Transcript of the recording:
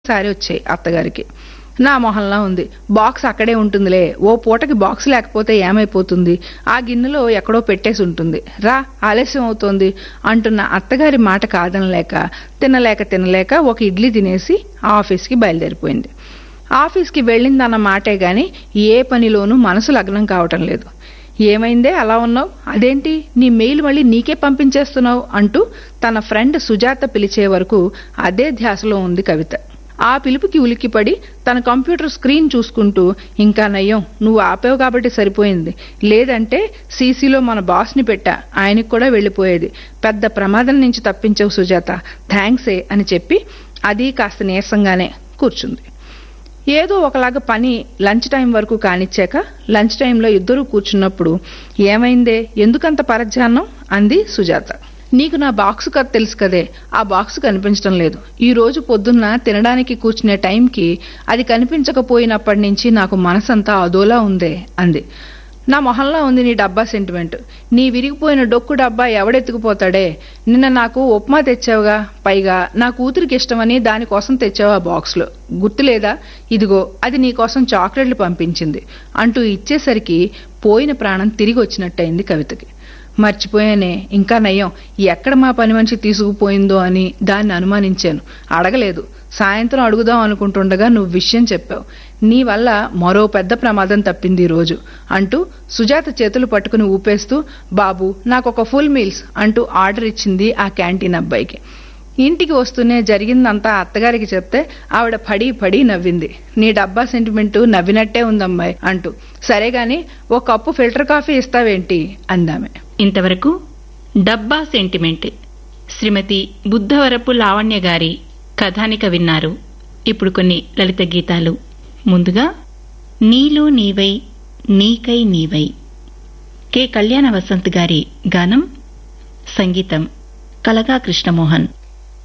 సారి వచ్చాయి అత్తగారికి నా మొహంలా ఉంది బాక్స్ అక్కడే ఉంటుందిలే ఓ పూటకి బాక్స్ లేకపోతే ఏమైపోతుంది ఆ గిన్నెలో ఎక్కడో పెట్టేసి ఉంటుంది రా ఆలస్యం అవుతోంది అంటున్న అత్తగారి మాట కాదనలేక తినలేక తినలేక ఒక ఇడ్లీ తినేసి ఆఫీస్కి బయలుదేరిపోయింది ఆఫీస్కి వెళ్ళిందన్న మాటే గాని ఏ పనిలోనూ మనసు లగ్నం కావటం లేదు ఏమైందే అలా ఉన్నావు అదేంటి నీ మెయిల్ మళ్ళీ నీకే పంపించేస్తున్నావు అంటూ తన ఫ్రెండ్ సుజాత పిలిచే వరకు అదే ధ్యాసలో ఉంది కవిత ఆ పిలుపుకి ఉలిక్కిపడి తన కంప్యూటర్ స్క్రీన్ చూసుకుంటూ ఇంకా నయ్యం నువ్వు ఆపావు కాబట్టి సరిపోయింది లేదంటే సీసీలో మన బాస్ని పెట్టా ఆయనకు కూడా వెళ్ళిపోయేది పెద్ద ప్రమాదం నుంచి తప్పించావు సుజాత థ్యాంక్సే అని చెప్పి అది కాస్త నీరసంగానే కూర్చుంది ఏదో ఒకలాగా పని లంచ్ టైం వరకు కానిచ్చాక లంచ్ టైంలో ఇద్దరూ కూర్చున్నప్పుడు ఏమైందే ఎందుకంత పరధ్యానం అంది సుజాత నీకు నా బాక్స్ కథ తెలుసు కదే ఆ బాక్స్ కనిపించడం లేదు ఈ రోజు పొద్దున్న తినడానికి కూర్చునే టైంకి అది కనిపించకపోయినప్పటి నుంచి నాకు మనసంతా అదోలా ఉందే అంది నా మొహంలో ఉంది నీ డబ్బా సెంటిమెంట్ నీ విరిగిపోయిన డొక్కు డబ్బా ఎవడెత్తుకుపోతాడే నిన్న నాకు ఉప్మా తెచ్చావుగా పైగా నా కూతురికి ఇష్టమని దానికోసం తెచ్చావు ఆ బాక్స్లో గుర్తులేదా ఇదిగో అది నీకోసం చాక్లెట్లు పంపించింది అంటూ ఇచ్చేసరికి పోయిన ప్రాణం తిరిగి వచ్చినట్టయింది కవితకి మర్చిపోయానే ఇంకా నయ్యం ఎక్కడ మా పని మనిషి తీసుకుపోయిందో అని దాన్ని అనుమానించాను అడగలేదు సాయంత్రం అడుగుదాం అనుకుంటుండగా నువ్వు విషయం చెప్పావు నీ వల్ల మరో పెద్ద ప్రమాదం తప్పింది ఈ రోజు అంటూ సుజాత చేతులు పట్టుకుని ఊపేస్తూ బాబు నాకొక ఫుల్ మీల్స్ అంటూ ఆర్డర్ ఇచ్చింది ఆ క్యాంటీన్ అబ్బాయికి ఇంటికి వస్తూనే జరిగిందంతా అత్తగారికి చెప్తే ఆవిడ పడి పడి నవ్వింది నీ డబ్బా సెంటిమెంట్ నవ్వినట్టే ఉందమ్మాయి అంటూ సరే గాని ఓ కప్పు ఫిల్టర్ కాఫీ ఇస్తావేంటి అందామె ఇంతవరకు డబ్బా సెంటిమెంట్ శ్రీమతి బుద్ధవరపు లావణ్య గారి కథానిక విన్నారు ఇప్పుడు కొన్ని లలిత గీతాలు ముందుగా నీలో నీవై నీకై నీవై కె కళ్యాణ వసంత్ గారి గానం సంగీతం కలగా కృష్ణమోహన్